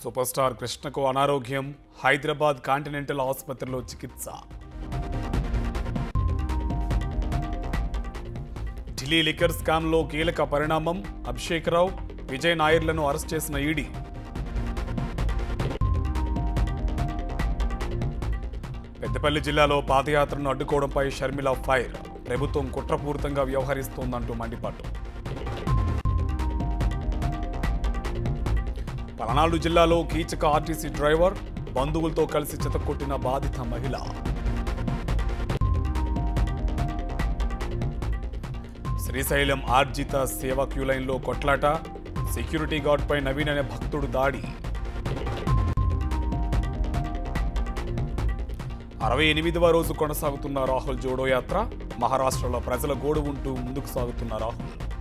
super star కృష్ణకు అనారోగ్యం Hyderabad continental ఆసుపత్రిలో చికిత్స ఢిల్లీ లిక్కర్ స్కామ్లో కీలక పరిణామం అభిషేక్ రావు విజయ్ నాయర్లను అరెస్ట్ చేసిన ఈడీ పెద్దపల్లి జిల్లాలో పాదయాత్రను అడ్డుకోవడంపై షర్మిల ఫైర్ ప్రభుత్వం కుట్రపూరితంగా వ్యవహరిస్తోందంటూ మండిపాటు పలనాడు జిల్లాలో కీచక ఆర్టీసీ డ్రైవర్ బంధువులతో కలిసి చితక్కొట్టిన బాధిత మహిళ శ్రీశైలం ఆర్జిత సేవా క్యూ లైన్లో కొట్లాట సెక్యూరిటీ గార్డ్పై నవీన్ అనే భక్తుడు దాడి అరవై ఎనిమిదవ రోజు కొనసాగుతున్న రాహుల్ జోడో యాత్ర మహారాష్ట్రలో ప్రజల గోడు ఉంటూ ముందుకు సాగుతున్న రాహుల్